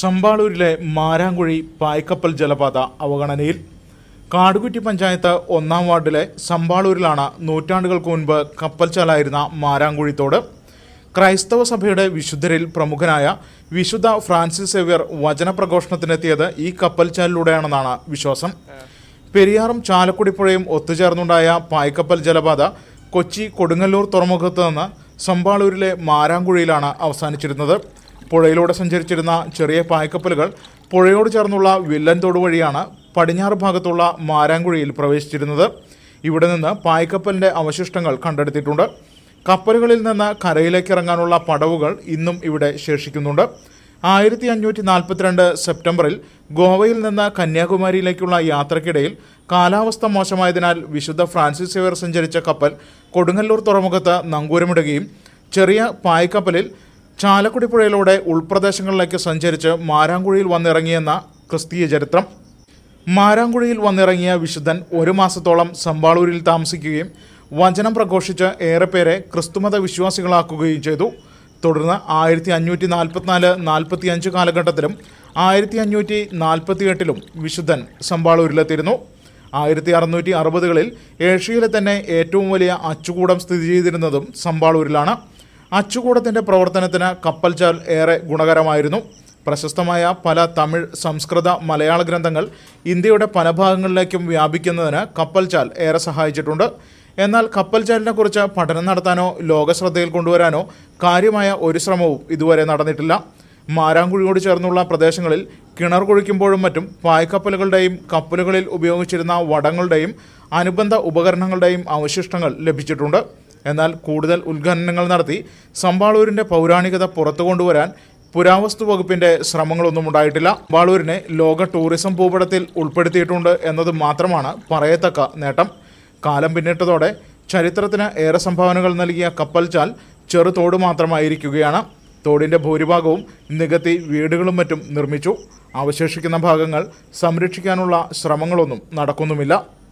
ചമ്പാളൂരിലെ മാരാങ്കുഴി പായ്ക്കപ്പൽ ജലപാത അവഗണനയിൽ കാടുകുറ്റി പഞ്ചായത്ത് ഒന്നാം വാർഡിലെ സമ്പാളൂരിലാണ് നൂറ്റാണ്ടുകൾക്ക് മുൻപ് കപ്പൽച്ചാലായിരുന്ന മാരാങ്കുഴി തോട് ക്രൈസ്തവ സഭയുടെ വിശുദ്ധരിൽ പ്രമുഖനായ വിശുദ്ധ ഫ്രാൻസിസ് സേവ്യർ വചനപ്രഘോഷണത്തിനെത്തിയത് ഈ കപ്പൽച്ചാലിലൂടെയാണെന്നാണ് വിശ്വാസം പെരിയാറും ചാലക്കുടിപ്പുഴയും ഒത്തുചേർന്നുണ്ടായ പായ്ക്കപ്പൽ ജലപാത കൊച്ചി കൊടുങ്ങല്ലൂർ തുറമുഖത്ത് നിന്ന് സമ്പാളൂരിലെ മാരാങ്കുഴിയിലാണ് അവസാനിച്ചിരുന്നത് പുഴയിലൂടെ സഞ്ചരിച്ചിരുന്ന ചെറിയ പായ്ക്കപ്പലുകൾ പുഴയോട് ചേർന്നുള്ള വില്ലൻ തോട് വഴിയാണ് പടിഞ്ഞാറ് ഭാഗത്തുള്ള മാരാങ്കുഴിയിൽ പ്രവേശിച്ചിരുന്നത് ഇവിടെ നിന്ന് പായ്ക്കപ്പലിന്റെ അവശിഷ്ടങ്ങൾ കണ്ടെടുത്തിട്ടുണ്ട് കപ്പലുകളിൽ നിന്ന് കരയിലേക്ക് ഇറങ്ങാനുള്ള പടവുകൾ ഇന്നും ഇവിടെ ശേഷിക്കുന്നുണ്ട് ആയിരത്തി അഞ്ഞൂറ്റി നാൽപ്പത്തിരണ്ട് സെപ്റ്റംബറിൽ ഗോവയിൽ നിന്ന് കന്യാകുമാരിയിലേക്കുള്ള യാത്രക്കിടയിൽ കാലാവസ്ഥ മോശമായതിനാൽ വിശുദ്ധ ഫ്രാൻസിസ് സേവർ സഞ്ചരിച്ച കപ്പൽ കൊടുങ്ങല്ലൂർ തുറമുഖത്ത് നങ്കൂരമിടുകയും ചെറിയ പായ്ക്കപ്പലിൽ ചാലക്കുടി പുഴയിലൂടെ ഉൾപ്രദേശങ്ങളിലേക്ക് സഞ്ചരിച്ച് മാരാങ്കുഴിയിൽ വന്നിറങ്ങിയെന്ന ക്രിസ്തീയ ചരിത്രം മാരാങ്കുഴിയിൽ വന്നിറങ്ങിയ വിശുദ്ധൻ ഒരു മാസത്തോളം സമ്പാളൂരിൽ താമസിക്കുകയും വചനം പ്രഘോഷിച്ച് ഏറെ പേരെ ക്രിസ്തുമത വിശ്വാസികളാക്കുകയും ചെയ്തു തുടർന്ന് ആയിരത്തി അഞ്ഞൂറ്റി നാൽപ്പത്തിനാല് നാൽപ്പത്തി അഞ്ച് കാലഘട്ടത്തിലും ആയിരത്തി അഞ്ഞൂറ്റി നാൽപ്പത്തി എട്ടിലും വിശുദ്ധൻ സമ്പാളൂരിലെത്തിയിരുന്നു ആയിരത്തി അറുന്നൂറ്റി അറുപതുകളിൽ ഏഷ്യയിലെ തന്നെ ഏറ്റവും വലിയ അച്ചുകൂടം സ്ഥിതി ചെയ്തിരുന്നതും സമ്പാളൂരിലാണ് അച്ചുകൂടത്തിൻ്റെ പ്രവർത്തനത്തിന് കപ്പൽച്ചാൽ ഏറെ ഗുണകരമായിരുന്നു പ്രശസ്തമായ പല തമിഴ് സംസ്കൃത മലയാള ഗ്രന്ഥങ്ങൾ ഇന്ത്യയുടെ പല ഭാഗങ്ങളിലേക്കും വ്യാപിക്കുന്നതിന് കപ്പൽച്ചാൽ ഏറെ സഹായിച്ചിട്ടുണ്ട് എന്നാൽ കപ്പൽച്ചാലിനെ കുറിച്ച് പഠനം നടത്താനോ ലോകശ്രദ്ധയിൽ കൊണ്ടുവരാനോ കാര്യമായ ഒരു ശ്രമവും ഇതുവരെ നടന്നിട്ടില്ല മാരാങ്കുഴിയോട് ചേർന്നുള്ള പ്രദേശങ്ങളിൽ കിണർ കുഴിക്കുമ്പോഴും മറ്റും പായ്ക്കപ്പലുകളുടെയും കപ്പലുകളിൽ ഉപയോഗിച്ചിരുന്ന വടങ്ങളുടെയും അനുബന്ധ ഉപകരണങ്ങളുടെയും അവശിഷ്ടങ്ങൾ ലഭിച്ചിട്ടുണ്ട് എന്നാൽ കൂടുതൽ ഉദ്ഖനനങ്ങൾ നടത്തി സമ്പാളൂരിൻ്റെ പൗരാണികത പുറത്തു കൊണ്ടുവരാൻ പുരാവസ്തു വകുപ്പിന്റെ ശ്രമങ്ങളൊന്നും ഉണ്ടായിട്ടില്ല സമ്പാളൂരിനെ ലോക ടൂറിസം ഭൂപടത്തിൽ ഉൾപ്പെടുത്തിയിട്ടുണ്ട് എന്നത് മാത്രമാണ് പറയത്തക്ക നേട്ടം കാലം പിന്നിട്ടതോടെ ചരിത്രത്തിന് ഏറെ സംഭാവനകൾ നൽകിയ കപ്പൽച്ചാൽ ചെറു തോട് മാത്രമായിരിക്കുകയാണ് തോടിൻ്റെ ഭൂരിഭാഗവും നികത്തി വീടുകളും മറ്റും നിർമ്മിച്ചു അവശേഷിക്കുന്ന ഭാഗങ്ങൾ സംരക്ഷിക്കാനുള്ള ശ്രമങ്ങളൊന്നും നടക്കുന്നുമില്ല